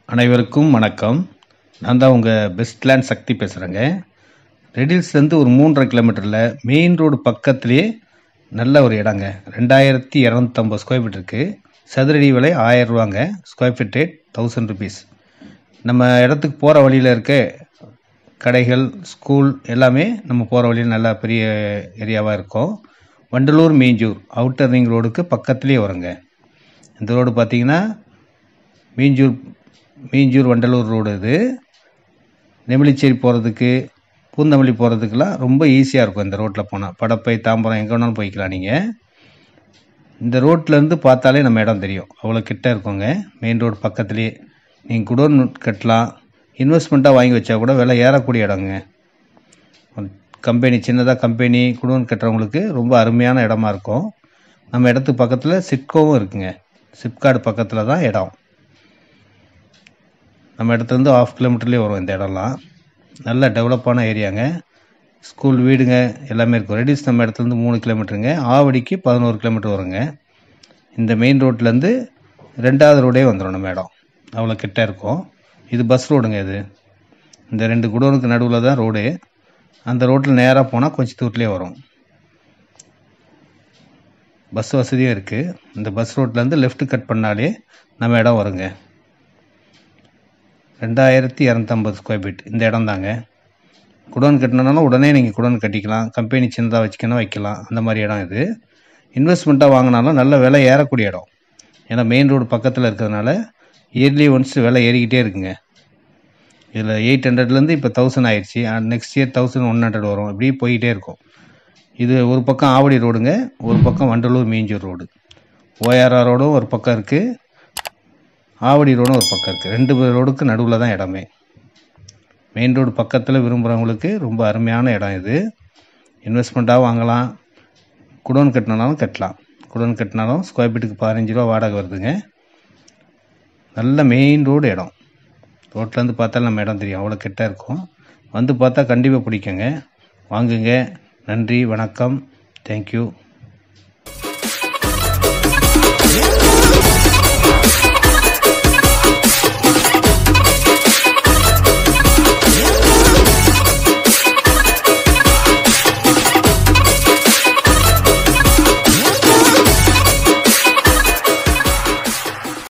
அனைவருக்கும் வணக்கம் நான் தான் உங்கள் பெஸ்ட் லேண்ட் சக்தி பேசுகிறேங்க ரெடில்ஸ்லேருந்து ஒரு மூன்றரை கிலோமீட்டரில் மெயின் ரோடு பக்கத்துலேயே நல்ல ஒரு இடங்க ரெண்டாயிரத்தி இரநூத்தம்பது ஸ்கொயர் ஃபீட் இருக்குது சதுரடி விலை ஆயிரம் ரூபாங்க square feet rate thousand rupees நம்ம இடத்துக்கு போகிற வழியில் இருக்க கடைகள் ஸ்கூல் எல்லாமே நம்ம போகிற வழியில் நல்ல பெரிய ஏரியாவாக இருக்கும் வண்டலூர் மீஞ்சூர் அவுட்டர் ரிங் ரோடுக்கு பக்கத்துலேயே வருங்க இந்த ரோடு பார்த்தீங்கன்னா மீஞ்சூர் மீஞ்சூர் வண்டலூர் ரோடு இது நெமிலிச்சேரி போகிறதுக்கு பூந்தமல்லி போகிறதுக்கெல்லாம் ரொம்ப ஈஸியாக இருக்கும் இந்த ரோட்டில் போனால் படப்பை தாம்பரம் எங்கே வேணாலும் போய்க்கலாம் நீங்கள் இந்த ரோட்லேருந்து பார்த்தாலே நம்ம இடம் தெரியும் அவ்வளோ கிட்ட இருக்குங்க மெயின் ரோடு பக்கத்துலேயே நீங்கள் குடோன் கட்டலாம் இன்வெஸ்ட்மெண்ட்டாக வாங்கி வச்சா கூட விலை ஏறக்கூடிய இடங்க கம்பெனி சின்னதாக கம்பெனி குடோன் கட்டுறவங்களுக்கு ரொம்ப அருமையான இடமா இருக்கும் நம்ம இடத்துக்கு பக்கத்தில் சிட்கோவும் இருக்குங்க சிப்காடு பக்கத்தில் தான் இடம் நம்ம இடத்துலேருந்து ஆஃப் கிலோமீட்டர்லேயே வரும் இந்த இடம்லாம் நல்ல டெவலப்பான ஏரியாங்க ஸ்கூல் வீடுங்க எல்லாமே இருக்கும் ரெடிஸ் நம்ம இடத்துலேருந்து மூணு கிலோமீட்டருங்க ஆவடிக்கு பதினோரு கிலோமீட்டர் வருங்க இந்த மெயின் ரோட்லேருந்து ரெண்டாவது ரோடே வந்துடும் நம்ம இடம் அவ்வளோ கிட்ட இருக்கும் இது பஸ் ரோடுங்க இது இந்த ரெண்டு குடோனுக்கு நடுவில் தான் ரோடு அந்த ரோட்டில் நேராக போனால் கொஞ்சம் தூரத்துலேயே வரும் பஸ் வசதியும் இருக்குது இந்த பஸ் ரோட்லேருந்து லெஃப்ட் கட் பண்ணாலே நம்ம இடம் வருங்க ரெண்டாயிரத்தி இரநூத்தம்பது ஸ்கொயர் ஃபீட் இந்த இடம் தாங்க குடோன் கட்டினாலும் உடனே நீங்கள் குடோன் கட்டிக்கலாம் கம்பெனி சின்னதாக வச்சுக்கணும் வைக்கலாம் அந்த மாதிரி இடம் இது இன்வெஸ்ட்மெண்ட்டாக வாங்கினாலும் நல்ல விலை ஏறக்கூடிய இடம் ஏன்னா மெயின் ரோடு பக்கத்தில் இருக்கிறதுனால இயர்லி ஒன்ஸ் விலை ஏறிக்கிட்டே இருக்குங்க இதில் எயிட் ஹண்ட்ரட்லேருந்து இப்போ தௌசண்ட் ஆயிடுச்சு next year thousand one hundred வரும் இப்படி போய்கிட்டே இருக்கும் இது ஒரு பக்கம் ஆவடி ரோடுங்க ஒரு பக்கம் வண்டலூர் மீஞ்சூர் ரோடு ஓஆர்ஆர் ரோடும் ஒரு பக்கம் இருக்குது ஆவடி ரோடும் ஒரு பக்கம் இருக்குது ரெண்டு ரோடுக்கு நடுவில் தான் இடமே மெயின் ரோடு பக்கத்தில் விரும்புகிறவங்களுக்கு ரொம்ப அருமையான இடம் இது இன்வெஸ்ட்மெண்ட்டாக வாங்கலாம் குடோன் கட்டினாலும் கட்டலாம் குடோன் கட்டினாலும் ஸ்கொயர் ஃபீட்டுக்கு பதினஞ்சு ரூபா வாடகை வருதுங்க நல்ல மெயின் ரோடு இடம் ரோட்லேருந்து பார்த்தா நம்ம இடம் தெரியும் அவ்வளோ கிட்ட இருக்கும் வந்து பார்த்தா கண்டிப்பாக பிடிக்குங்க வாங்குங்க நன்றி வணக்கம் தேங்க்யூ